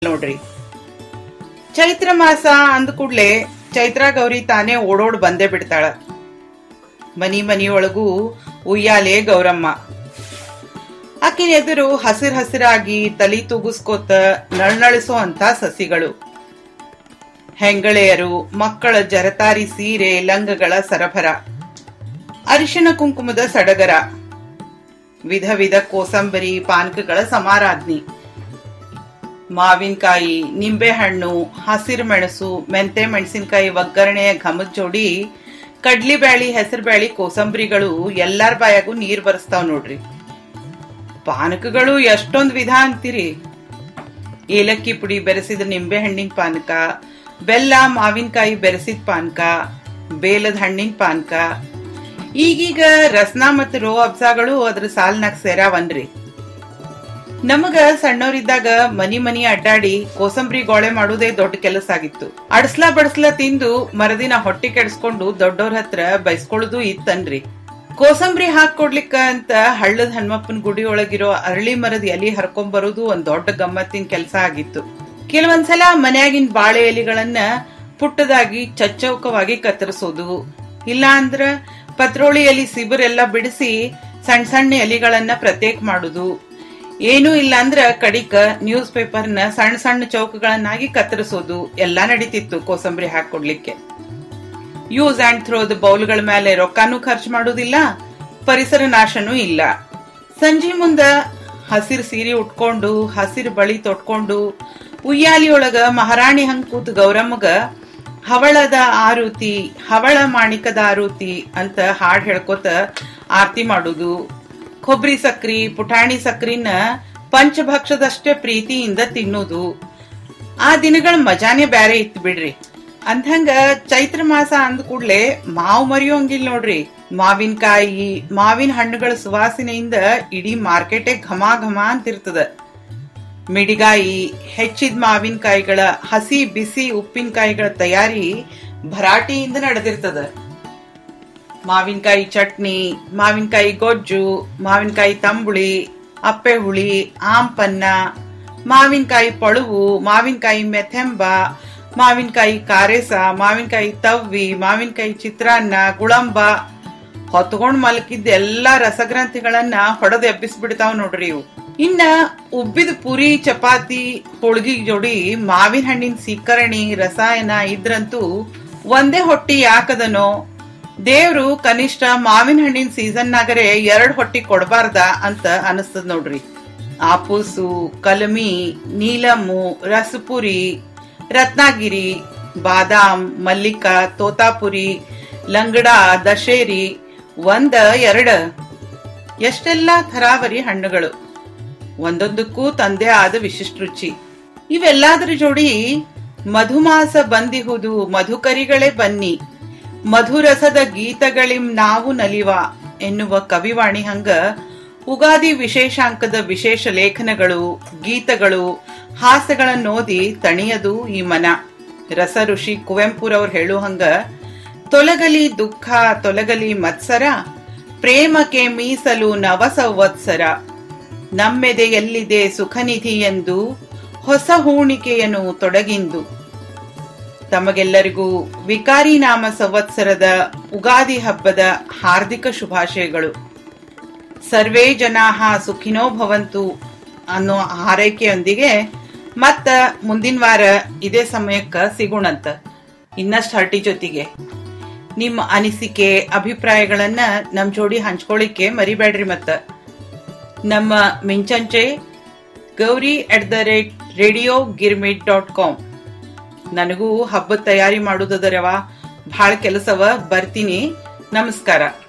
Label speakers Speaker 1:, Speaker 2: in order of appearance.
Speaker 1: ನೋಡ್ರಿ ಚೈತ್ರ ಮಾಸ ಅಂದ ಕೂಡ್ಲೆ ಚೈತ್ರ ಗೌರಿ ತಾನೇ ಓಡೋಡ್ ಬಂದೇ ಬಿಡ್ತಾಳ ಮನಿ ಮನಿಯೊಳಗೂ ಉಯ್ಯಾಲೆ ಗೌರಮ್ಮ ಆಕಿನ ಎದುರು ಹಸಿರ್ ಹಸಿರಾಗಿ ತಲಿ ತೂಗಿಸ್ಕೋತ ನಳ್ನಳಿಸೋ ಅಂತ ಸಸಿಗಳು ಹೆಂಗಳೆಯರು ಮಕ್ಕಳ ಜರತಾರಿ ಸೀರೆ ಲಂಗಗಳ ಸರಬರ ಅರಿಶಿನ ಕುಂಕುಮದ ಸಡಗರ ವಿಧ ವಿಧ ಕೋಸಂಬರಿ ಪಾನಕಗಳ ಸಮಾರಾಜ್ಞಿ ಮಾವಿನಕಾಯಿ ನಿಂಬೆಹಣ್ಣು ಹಸಿರು ಮೆಣಸು ಮೆಂತೆ ಮೆಣಸಿನಕಾಯಿ ಒಗ್ಗರಣೆಯ ಘಮದ ಜೋಡಿ ಕಡ್ಲಿ ಬ್ಯಾಳಿ ಹೆಸರು ಬ್ಯಾಳಿ ಕೋಸಂಬರಿಗಳು ಎಲ್ಲಾರ ಬಾಯಾಗೂ ನೀರ್ ಬರ್ಸ್ತಾವ್ ನೋಡ್ರಿ ಪಾನಕಗಳು ಎಷ್ಟೊಂದ್ ವಿಧ ಅಂತೀರಿ ಏಲಕ್ಕಿ ಪುಡಿ ಬೆರೆಸಿದ ನಿಂಬೆ ಹಣ್ಣಿನ ಪಾನಕ ಬೆಲ್ಲ ಮಾವಿನಕಾಯಿ ಬೆರೆಸಿದ ಪಾನಕ ಬೇಲದ ಹಣ್ಣಿನ ಪಾನಕ ಈಗೀಗ ರಸ್ನ ಮತ್ತು ರೋ ಅಬ್ಸಾಗಳು ಅದ್ರ ಸಾಲ್ನಾಗ ಸೇರಾವನ್ರಿ ನಮಗ ಸಣ್ಣವರಿದ್ದಾಗ ಮನಿ ಮನಿ ಅಡ್ಡಾಡಿ ಕೋಸಂಬರಿ ಗೋಳೆ ಮಾಡುವುದೇ ದೊಡ್ಡ ಕೆಲಸ ಆಗಿತ್ತು ಅಡ್ಸ್ಲಾ ಬಡ್ಸ್ಲಾ ತಿಂದು ಮರದಿನ ಹೊಟ್ಟೆ ಕೆಡಿಸ್ಕೊಂಡು ದೊಡ್ಡವ್ರ ಹತ್ರ ಬೈಸ್ಕೊಳ್ಳೋದು ಇತ್ತನ್ರಿ ಕೋಸಂಬರಿ ಹಾಕೊಡ್ಲಿಕ್ಕ ಅಂತ ಹಳ್ಳದ ಹನುಮಪ್ಪನ ಗುಡಿ ಒಳಗಿರೋ ಅರಳಿ ಮರದ ಎಲಿ ಹರ್ಕೊಂಡ್ ಬರೋದು ಒಂದ್ ದೊಡ್ಡ ಗಮ್ಮತ್ತಿನ ಕೆಲಸ ಆಗಿತ್ತು ಕೆಲವೊಂದ್ಸಲ ಮನ್ಯಾಗಿನ ಬಾಳೆ ಎಲಿಗಳನ್ನ ಪುಟ್ಟದಾಗಿ ಚಚ್ಚೌಕವಾಗಿ ಕತ್ತರಿಸೋದು ಇಲ್ಲ ಅಂದ್ರ ಪತ್ರೋಳಿ ಎಲಿ ಸಿಬಿರೆಲ್ಲ ಬಿಡಿಸಿ ಸಣ್ಣ ಸಣ್ಣ ಎಲಿಗಳನ್ನ ಪ್ರತ್ಯೇಕ ಮಾಡುದು ಏನೂ ಇಲ್ಲ ಅಂದ್ರ ಕಡಿಕ ನ್ಯೂಸ್ ಪೇಪರ್ನ ಸಣ್ಣ ಸಣ್ಣ ಚೌಕಗಳನ್ನಾಗಿ ಕತ್ತರಿಸೋದು ಎಲ್ಲಾ ನಡೀತಿತ್ತು ಕೋಸಂಬರಿ ಹಾಕೊಡ್ಲಿಕ್ಕೆ ಯೂಸ್ ಅಂಡ್ ಥ್ರೋದ ಬೌಲ್ಗಳ ಮೇಲೆ ರೊಕ್ಕಾನು ಖರ್ಚು ಮಾಡೋದಿಲ್ಲ ಪರಿಸರ ನಾಶನೂ ಇಲ್ಲ ಸಂಜೆ ಮುಂದ ಹಸಿರು ಸೀರೆ ಉಟ್ಕೊಂಡು ಹಸಿರು ಬಳಿ ತೊಟ್ಕೊಂಡು ಉಯ್ಯಾಲಿಯೊಳಗ ಮಹಾರಾಣಿ ಹಂಗ್ ಕೂತ್ ಗೌರಮ್ಮಗ ಹವಳದ ಆರುತಿ ಹವಳ ಮಾಣಿಕದ ಆರುತಿ ಅಂತ ಹಾಡ್ ಹೇಳ್ಕೊತ ಆರತಿ ಮಾಡುದು ಕೊಬ್ಬರಿ ಸಕ್ರಿ ಪುಟಾಣಿ ಸಕ್ರಿನ ಪಂಚಭಕ್ಷದಷ್ಟೇ ಪ್ರೀತಿಯಿಂದ ತಿನ್ನೋದು ಆ ದಿನಗಳ ಮಜಾನೇ ಬ್ಯಾರೆ ಇತ್ತು ಬಿಡ್ರಿ ಅಂದಂಗ ಚೈತ್ರ ಮಾಸ ಅಂದ ಕೂಡ್ಲೆ ಮಾವು ಮರಿಯೋಂಗಿಲ್ಲ ನೋಡ್ರಿ ಮಾವಿನಕಾಯಿ ಮಾವಿನ ಹಣ್ಣುಗಳ ಸುವಾಸನೆಯಿಂದ ಇಡೀ ಮಾರ್ಕೆಟೇ ಘಮ ಘಮ ಅಂತಿರ್ತದ ಮಿಡಿಗಾಯಿ ಹೆಚ್ಚಿದ ಮಾವಿನಕಾಯಿಗಳ ಹಸಿ ಬಿಸಿ ಉಪ್ಪಿನಕಾಯಿಗಳ ತಯಾರಿ ಭರಾಟೆಯಿಂದ ನಡೆದಿರ್ತದ ಮಾವಿನಕಾಯಿ ಚಟ್ನಿ ಮಾವಿನಕಾಯಿ ಗೊಜ್ಜು ಮಾವಿನಕಾಯಿ ತಂಬುಳಿ ಅಪ್ಪೆ ಹುಳಿ ಆಂಪನ್ನ ಮಾವಿನಕಾಯಿ ಪಳುವು ಮಾವಿನಕಾಯಿ ಮೆಥೆಂಬ ಮಾವಿನಕಾಯಿ ಕಾರೇಸ ಮಾವಿನಕಾಯಿ ತವ್ವಿ ಮಾವಿನಕಾಯಿ ಚಿತ್ರಾನ್ನ ಗುಳಂಬ ಹೊತ್ಕೊಂಡ್ ಮಲಕಿದ್ದ ಎಲ್ಲಾ ರಸಗ್ರಂಥಿಗಳನ್ನ ಹೊಡೆದು ಎಬ್ಬಿಸ್ಬಿಡ್ತಾವ್ ನೋಡ್ರಿ ಇವು ಇನ್ನ ಉಬ್ಬಿದ ಪುರಿ ಚಪಾತಿ ಹೋಳ್ಗಿ ಜೋಡಿ ಮಾವಿನ ಹಣ್ಣಿನ ಸೀಕರಣಿ ರಸಾಯನ ಇದ್ರಂತೂ ಒಂದೇ ಹೊಟ್ಟಿ ಯಾಕದನೋ ದೇವ್ರು ಕನಿಷ್ಠ ಮಾವಿನ ಹಣ್ಣಿನ ಸೀಸನ್ನಾಗರೆ ಎರಡ್ ಹೊಟ್ಟಿ ಕೊಡಬಾರ್ದ ಅಂತ ಅನಿಸ್ತದ ನೋಡ್ರಿ ಆಪೂಸು ಕಲಮಿ ನೀಲಮ್ಮು ರಸಪುರಿ ರತ್ನಾಗಿರಿ ಬಾದಾಮ್ ಮಲ್ಲಿಕ ತೋತಾಪುರಿ ಲಂಗಡ ದಶೇರಿ ಒಂದ ಎರಡ ಎಷ್ಟೆಲ್ಲಾ ಥರಾವರಿ ಹಣ್ಣುಗಳು ಒಂದೊಂದಕ್ಕೂ ತಂದೆ ಆದ ವಿಶಿಷ್ಟ ರುಚಿ ಇವೆಲ್ಲಾದ್ರ ಜೋಡಿ ಮಧುಮಾಸ ಬಂದಿಹುದು ಮಧುಕರಿಗಳೇ ಬನ್ನಿ ಮಧುರಸದ ಗೀತಗಳಿಂ ನಾವು ನಲಿವ ಎನ್ನುವ ಕವಿವಾಣಿ ಹಂಗ ಉಗಾದಿ ವಿಶೇಷಾಂಕದ ವಿಶೇಷ ಲೇಖನಗಳು ಗೀತಗಳು ಹಾಸ್ಯಗಳನ್ನೋದಿ ತಣಿಯದು ಈ ಮನ ರಸ ಋಷಿ ಕುವೆಂಪುರವ್ರು ಹೇಳು ಹಂಗ ತೊಲಗಲಿ ದುಃಖ ತೊಲಗಲಿ ಮತ್ಸರ ಪ್ರೇಮಕ್ಕೆ ಮೀಸಲು ನವ ಸಂವತ್ಸರ ನಮ್ಮೆದೆಯಲ್ಲಿದೆ ಸುಖನಿಧಿ ಎಂದು ಹೊಸ ಹೂಣಿಕೆಯನ್ನು ತೊಡಗಿಂದು ತಮಗೆಲ್ಲರಿಗೂ ವಿಕಾರಿ ನಾಮ ಸಂವತ್ಸರದ ಉಗಾದಿ ಹಬ್ಬದ ಹಾರ್ದಿಕ ಶುಭಾಶಯಗಳು ಸರ್ವೇ ಜನಾಹ ಸುಖಿನೋ ಭವಂತು ಅನ್ನೋ ಹಾರೈಕೆಯೊಂದಿಗೆ ಮತ್ತ ಮುಂದಿನ ವಾರ ಇದೇ ಸಮಯಕ್ಕ ಸಿಗೋಣಂತ ಇನ್ನಷ್ಟು ಹರಟಿ ಜೊತೆಗೆ ನಿಮ್ಮ ಅನಿಸಿಕೆ ಅಭಿಪ್ರಾಯಗಳನ್ನ ನಮ್ ಜೋಡಿ ಹಂಚ್ಕೊಳ್ಳಿಕ್ಕೆ ಮರಿಬೇಡ್ರಿ ಮತ್ತ ನಮ್ಮ ಮಿಂಚಂಚೆ Gowri at the rate radio Girmit dot com ನನಗೂ ಹಬ್ಬದ ತಯಾರಿ ಮಾಡುದದರವ ಭಾಳ ಕೆಲಸವ ಬರ್ತೀನಿ ನಮಸ್ಕಾರ